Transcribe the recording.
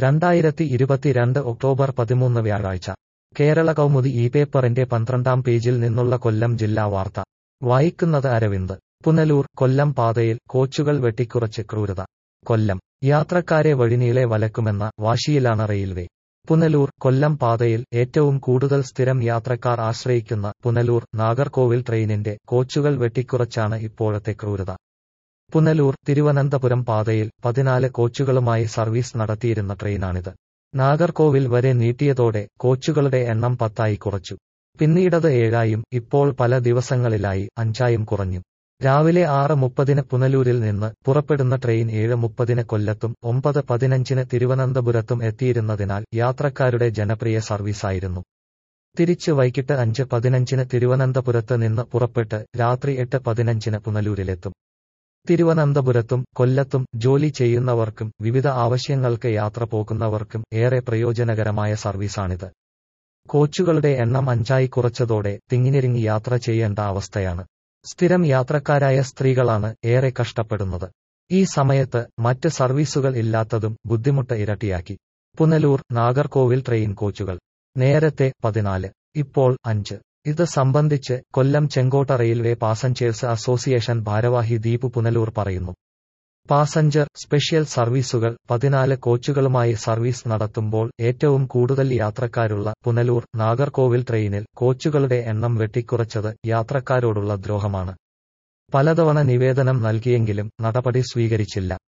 രണ്ടായിരത്തി ഇരുപത്തിരണ്ട് ഒക്ടോബർ പതിമൂന്ന് വ്യാഴാഴ്ച കേരള കൗമുദി ഈ പേപ്പറിന്റെ പന്ത്രണ്ടാം പേജിൽ നിന്നുള്ള കൊല്ലം ജില്ലാ വാർത്ത വായിക്കുന്നത് അരവിന്ദ് പുനലൂർ കൊല്ലം പാതയിൽ കോച്ചുകൾ വെട്ടിക്കുറച്ച് ക്രൂരത കൊല്ലം യാത്രക്കാരെ വഴിനീളെ വലക്കുമെന്ന വാശിയിലാണ് റെയിൽവേ പുനലൂർ കൊല്ലം പാതയിൽ ഏറ്റവും കൂടുതൽ സ്ഥിരം യാത്രക്കാർ ആശ്രയിക്കുന്ന പുനലൂർ നാഗർകോവിൽ ട്രെയിനിന്റെ കോച്ചുകൾ വെട്ടിക്കുറച്ചാണ് ഇപ്പോഴത്തെ ക്രൂരത പുനലൂർ തിരുവനന്തപുരം പാതയിൽ പതിനാല് കോച്ചുകളുമായി സർവീസ് നടത്തിയിരുന്ന ട്രെയിനാണിത് നാഗർകോവിൽ വരെ നീട്ടിയതോടെ കോച്ചുകളുടെ എണ്ണം പത്തായി കുറച്ചു പിന്നീടത് ഏഴായും ഇപ്പോൾ പല ദിവസങ്ങളിലായി അഞ്ചായും കുറഞ്ഞു രാവിലെ ആറ് മുപ്പതിന് പുനലൂരിൽ നിന്ന് പുറപ്പെടുന്ന ട്രെയിൻ ഏഴ് മുപ്പതിന് കൊല്ലത്തും ഒമ്പത് പതിനഞ്ചിന് തിരുവനന്തപുരത്തും എത്തിയിരുന്നതിനാൽ യാത്രക്കാരുടെ ജനപ്രിയ സർവീസായിരുന്നു തിരിച്ച് വൈകിട്ട് അഞ്ച് പതിനഞ്ചിന് തിരുവനന്തപുരത്ത് നിന്ന് പുറപ്പെട്ട് രാത്രി എട്ട് പതിനഞ്ചിന് പുനലൂരിലെത്തും തിരുവനന്തപുരത്തും കൊല്ലത്തും ജോലി ചെയ്യുന്നവർക്കും വിവിധ ആവശ്യങ്ങൾക്ക് യാത്ര പോകുന്നവർക്കും ഏറെ പ്രയോജനകരമായ സർവീസാണിത് കോച്ചുകളുടെ എണ്ണം അഞ്ചായി കുറച്ചതോടെ തിങ്ങിനിരിങ്ങി യാത്ര ചെയ്യേണ്ട അവസ്ഥയാണ് സ്ഥിരം യാത്രക്കാരായ സ്ത്രീകളാണ് ഏറെ കഷ്ടപ്പെടുന്നത് ഈ സമയത്ത് മറ്റ് സർവീസുകൾ ഇല്ലാത്തതും ബുദ്ധിമുട്ട് ഇരട്ടിയാക്കി പുനലൂർ നാഗർകോവിൽ ട്രെയിൻ കോച്ചുകൾ നേരത്തെ പതിനാല് ഇപ്പോൾ അഞ്ച് ഇത് സംബന്ധിച്ച് Kollam Chenkotta railway passengers association ഭാരവാഹി ദീപ് പുനലൂർ പറയുന്നു പാസഞ്ചർ സ്പെഷ്യൽ സർവീസുകൾ പതിനാല് കോച്ചുകളുമായി സർവീസ് നടത്തുമ്പോൾ ഏറ്റവും കൂടുതൽ യാത്രക്കാരുള്ള പുനലൂർ നാഗർകോവിൽ ട്രെയിനിൽ കോച്ചുകളുടെ എണ്ണം വെട്ടിക്കുറച്ചത് യാത്രക്കാരോടുള്ള ദ്രോഹമാണ് പലതവണ നിവേദനം നൽകിയെങ്കിലും നടപടി സ്വീകരിച്ചില്ല